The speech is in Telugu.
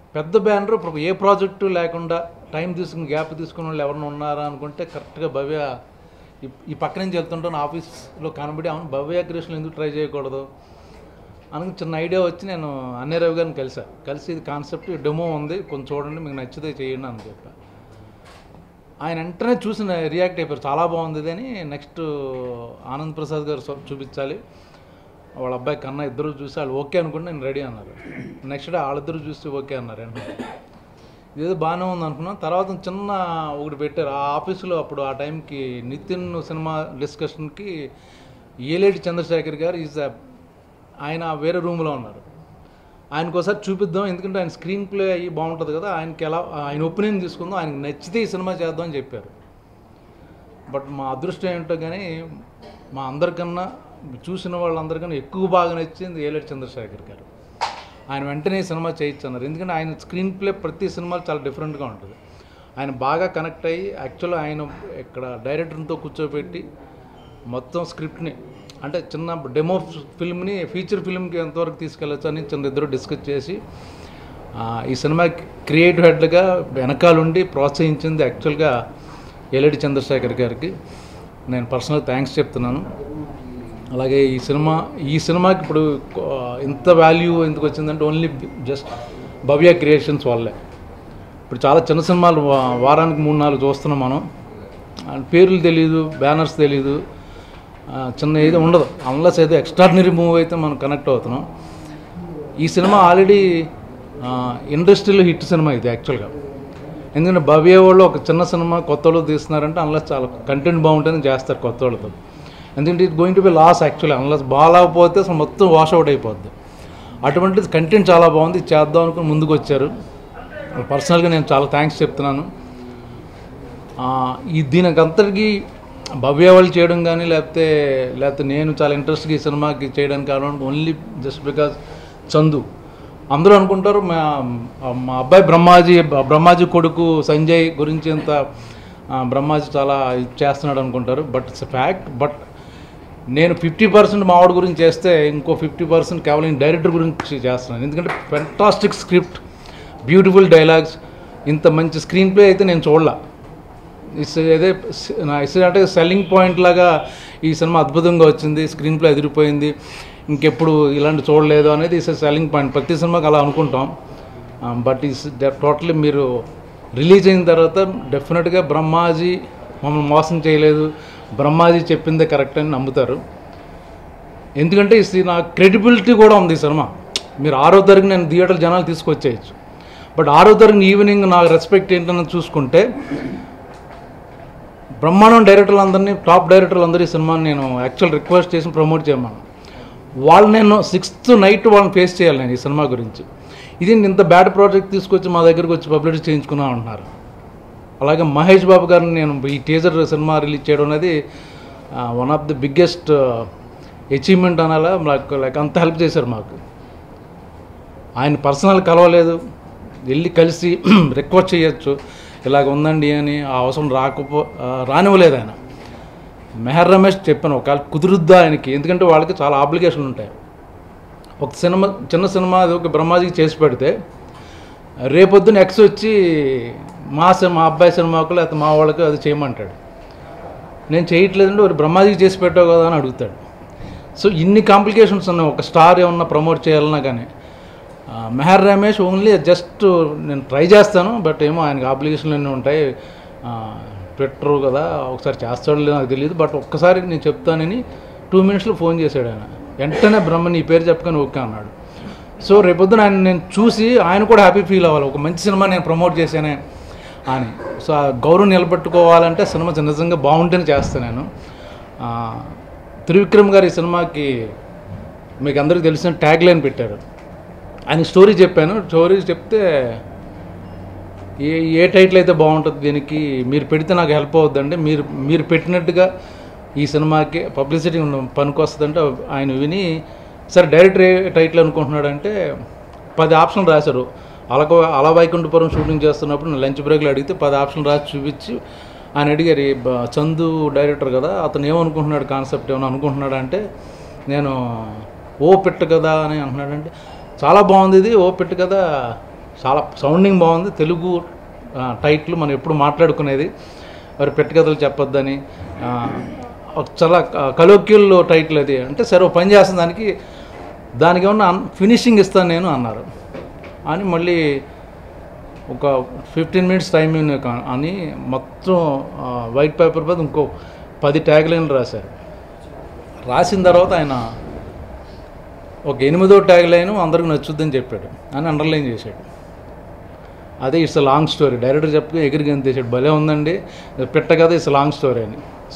పెద్ద బ్యానర్ ఇప్పుడు ఏ ప్రాజెక్టు లేకుండా టైం తీసుకుని గ్యాప్ తీసుకున్న వాళ్ళు ఎవరైనా ఉన్నారా అనుకుంటే కరెక్ట్గా భవ్య ఈ- ఈ పక్క నుంచి వెళ్తుంటాను ఆఫీస్లో కనబడి అవును భవ్య క్రియేషన్ ఎందుకు ట్రై చేయకూడదు అని చిన్న ఐడియా వచ్చి నేను అన్నయ్యరావు గారిని కలిసా కలిసి ఇది కాన్సెప్ట్ డెమో ఉంది కొంచెం చూడండి మీకు నచ్చితే చేయండి అని చెప్పా ఆయన వెంటనే చూసి రియాక్ట్ అయిపోయారు చాలా బాగుంది ఇది అని నెక్స్ట్ ఆనంద్ ప్రసాద్ గారు చూ- చూపించాలి వాళ్ళ అబ్బాయి కన్నా ఇద్దరు చూసి వాళ్ళు ఓకే అనుకుంటే నేను రెడీ అన్నారు నెక్స్ట్ డే వాళ్ళిద్దరు చూసి ఓకే అన్నారు వెంటనే ఇదేదో బాగానే ఉంది అనుకున్నాం తర్వాత చిన్న ఒకటి పెట్టారు ఆ ఆఫీసులో అప్పుడు ఆ టైంకి నితిన్ సినిమా డిస్కషన్కి ఏలేటి చంద్రశేఖర్ గారు ఈజ్ ఆయన వేరే రూమ్లో ఉన్నారు ఆయనకు ఒకసారి చూపిద్దాం ఎందుకంటే ఆయన స్క్రీన్ ప్లే అయ్యి బాగుంటుంది కదా ఆయనకి ఎలా ఆయన ఒపీనియన్ తీసుకుందాం ఆయనకి నచ్చితే ఈ సినిమా చేద్దాం అని చెప్పారు బట్ మా అదృష్టం ఏంటో కానీ మా అందరికన్నా చూసిన వాళ్ళందరికన్నా ఎక్కువ బాగా నచ్చింది ఏలేటి చంద్రశేఖర్ గారు ఆయన వెంటనే ఈ సినిమా చేయొచ్చు అన్నారు ఎందుకంటే ఆయన స్క్రీన్ ప్లే ప్రతి సినిమాలు చాలా డిఫరెంట్గా ఉంటుంది ఆయన బాగా కనెక్ట్ అయ్యి యాక్చువల్గా ఆయన ఇక్కడ డైరెక్టర్తో కూర్చోబెట్టి మొత్తం స్క్రిప్ట్ని అంటే చిన్న డెమో ఫిల్మ్ని ఫీచర్ ఫిల్మ్కి ఎంతవరకు తీసుకెళ్ళచ్చు అని చిన్న ఇద్దరు డిస్కస్ చేసి ఆ, ఈ సినిమా క్రియేటివ్ హెడ్గా వెనకాలండి ప్రోత్సహించింది యాక్చువల్గా ఏలేటి చంద్రశేఖర్ గారికి నేను పర్సనల్ థ్యాంక్స్ చెప్తున్నాను అలాగే ఈ సినిమా ఈ సినిమాకి ఇప్పుడు ఆ, ఇంత వాల్యూ ఎందుకు వచ్చిందంటే ఓన్లీ జస్ట్ భవ్య క్రియేషన్స్ వల్లే ఇప్పుడు చాలా చిన్న సినిమాలు వా- వారానికి మూడు నాలుగు చూస్తున్నాం మనం ఆ, పేర్లు తెలియదు బ్యానర్స్ తెలియదు ఆ, చిన్న ఏది ఉండదు అన్లస్ ఏదో ఎక్స్ట్రాడినరీ మూవ్ అయితే మనం కనెక్ట్ అవుతున్నాం ఈ సినిమా ఆల్రెడీ ఇండస్ట్రీలో హిట్ సినిమా ఇది యాక్చువల్గా ఎందుకంటే భవ్య వాళ్ళు ఒక చిన్న సినిమా కొత్త వాళ్ళు తీస్తున్నారంటే అన్లస్ చాలా కంటెంట్ బాగుంటేనే చేస్తారు కొత్త వాళ్ళతో ఎందుకంటే ఇది going to be loss actually unless బాగాలేకపోతే అసలు మొత్తం వాష్ అవుట్ అయిపోద్ది అటువంటిది కంటెంట్ చాలా బాగుంది ఇది చేద్దాం అనుకుని ముందుకు వచ్చారు పర్సనల్గా నేను చాలా థ్యాంక్స్ చెప్తున్నాను ఆ, ఈ దీనికి అంతటికి భవ్య వాళ్ళు చేయడం కానీ లేకపోతే లేకపోతే నేను చాలా ఇంట్రెస్ట్గా ఈ సినిమాకి చేయడానికి కారణం ఓన్లీ జస్ట్ బికాజ్ చందు అందరూ అనుకుంటారు మా మా అబ్బాయి బ్రహ్మాజీ బ్రహ్మాజీ కొడుకు సంజయ్ గురించి ఇంత ఆ, బ్రహ్మాజీ చాలా ఇది చేస్తున్నాడు అనుకుంటారు బట్ ఇట్స్ ఫ్యాక్ట్ బట్ నేను ఫిఫ్టీ పర్సెంట్ మావాడి గురించి చేస్తే ఇంకో ఫిఫ్టీ పర్సెంట్ కేవలం డైరెక్టర్ గురించి చేస్తున్నాను ఎందుకంటే ఫెంటాస్టిక్ స్క్రిప్ట్ బ్యూటిఫుల్ డైలాగ్స్ ఇంత మంచి స్క్రీన్ ప్లే అయితే నేను చూడలా ఇస్ అదే నా ఇస్ అంటే సెల్లింగ్ పాయింట్ లాగా ఈ సినిమా అద్భుతంగా వచ్చింది స్క్రీన్ ప్లే ఎదిరిపోయింది ఇంకెప్పుడు ఇలాంటి చూడలేదు అనేది ఇస్ సెల్లింగ్ పాయింట్ ప్రతి సినిమాకి అలా అనుకుంటాం బట్ ఇస్ టోటలీ మీరు రిలీజ్ అయిన తర్వాత డెఫినెట్గా బ్రహ్మాజీ మమ్మల్ని మోసం చేయలేదు బ్రహ్మాజీ చెప్పిందే కరెక్ట్ అని నమ్ముతారు ఎందుకంటే ఇది నా క్రెడిబిలిటీ కూడా ఉంది ఈ సినిమా మీరు ఆరో తారీఖు నేను థియేటర్ జనాలు తీసుకొచ్చేయచ్చు బట్ ఆరో తారీఖు ఈవినింగ్ నా రెస్పెక్ట్ ఏంటని చూసుకుంటే బ్రహ్మాండం డైరెక్టర్లు అందరినీ టాప్ డైరెక్టర్లు అందరూ ఈ సినిమాని నేను యాక్చువల్ రిక్వెస్ట్ చేసి ప్రమోట్ చేయమన్నాను వాళ్ళు నేను సిక్స్త్ నైట్ వాళ్ళని ఫేస్ చేయాలి నేను ఈ సినిమా గురించి ఇది ఇంత బ్యాడ్ ప్రాజెక్ట్ తీసుకొచ్చి మా దగ్గరికి వచ్చి పబ్లిసిటీ చేయించుకున్నా అంటున్నారు అలాగే మహేష్ బాబు గారిని నేను ఈ టీజర్ సినిమా రిలీజ్ చేయడం అనేది one of the biggest achievement అనాలా నాకు లైక్ అంత హెల్ప్ చేశారు మాకు ఆయన పర్సనల్ కలవలేదు వెళ్ళి కలిసి రిక్వెస్ట్ చేయొచ్చు ఇలాగ ఉందండి అని ఆ అవసరం రాకపో ఆ, రానివ్వలేదు ఆయన మెహర్ రమేష్ చెప్పాను ఒకవేళ కుదురుద్దా ఆయనకి ఎందుకంటే వాళ్ళకి చాలా ఆబ్లిగేషన్లు ఉంటాయి ఒక సినిమా చిన్న సినిమా అది ఒక బ్రహ్మాజీకి చేసి పెడితే రేపొద్దున ఎక్స్ వచ్చి మా సినిమా మా అబ్బాయి సినిమాకు లేకపోతే మా వాళ్ళకి అది చేయమంటాడు నేను చేయట్లేదంటే ఒక బ్రహ్మాజీకి చేసి పెట్టావు కదా అని అడుగుతాడు సో ఇన్ని కాంప్లికేషన్స్ ఉన్నాయి ఒక స్టార్ ఏమన్నా ప్రమోట్ చేయాలన్నా కానీ ఆ, మెహర్ రమేష్ ఓన్లీ జస్ట్ నేను ట్రై చేస్తాను బట్ ఏమో ఆయనకి ఆబ్లిగేషన్లు అన్నీ ఉంటాయి ట్విట్టర్ కదా ఒకసారి చేస్తాడో లేదో నాకు తెలియదు బట్ ఒక్కసారి నేను చెప్తానని టూ మినిట్స్లో ఫోన్ చేశాడు ఆయన వెంటనే బ్రహ్మ నీ పేరు చెప్పకని ఓకే అన్నాడు సో రేపొద్దున ఆయన నేను చూసి ఆయన కూడా హ్యాపీ ఫీల్ అవ్వాలి ఒక మంచి సినిమా నేను ప్రమోట్ చేశానే అని సో ఆ గౌరవం నిలబెట్టుకోవాలంటే సినిమా నిజంగా బాగుంటేనే చేస్తాను నేను ఆ, త్రివిక్రమ్ గారు ఈ సినిమాకి మీకు అందరికీ తెలిసిన ట్యాగ్ లైన్ పెట్టారు ఆయన స్టోరీ చెప్పాను స్టోరీ చెప్తే ఏ ఏ టైటిల్ అయితే బాగుంటుంది దీనికి మీరు పెడితే నాకు హెల్ప్ అవుద్దండి మీరు మీరు పెట్టినట్టుగా ఈ సినిమాకి పబ్లిసిటీ పనికి వస్తుందంటే ఆయన విని సరే డైరెక్టర్ ఏ టైటిల్ అనుకుంటున్నాడంటే పది ఆప్షన్లు రాశారు అలక అలా వైకుంఠపురం షూటింగ్ చేస్తున్నప్పుడు నేను లంచ్ బ్రేక్లో అడిగితే పది ఆప్షన్లు రాసి చూపించి ఆయన అడిగారు "ఈ బ- చందు డైరెక్టర్ కదా అతను ఏమనుకుంటున్నాడు కాన్సెప్ట్ ఏమైనా అనుకుంటున్నాడా అంటే నేను ఓ పెట్ట కదా అని అంటున్నాడంటే చాలా బాగుంది ఇది ఓ పెట్ట కదా చాలా సౌండింగ్ బాగుంది తెలుగు ఆ, టైటిల్ మనం ఎప్పుడు మాట్లాడుకునేది మరి పెట్టకథలు చెప్పొద్దని ఆ, ఒక చాలా కలోక్యుల్ టైటిల్ అది అంటే సరే ఓ పని చేస్తున్న దానికి దానికి ఏమన్నా ఫినిషింగ్ ఇస్తాను నేను అన్నారు అని మళ్ళీ ఒక ఫిఫ్టీన్ మినిట్స్ టైం అని మొత్తం వైట్ పేపర్ మీద ఇంకో పది ట్యాగ్ లైన్లు రాశారు రాసిన తర్వాత ఆయన ఒక ఎనిమిదో ట్యాగ్ లైన్ అందరికి నచ్చుద్దని చెప్పాడు అని అండర్లైన్ చేశాడు అదే ఇట్స్ లాంగ్ స్టోరీ డైరెక్టర్ చెప్తే ఎగిరి గంతేసాడు భలే ఉందండి పెట్ట కదా ఇట్స్ లాంగ్ స్టోరీ అని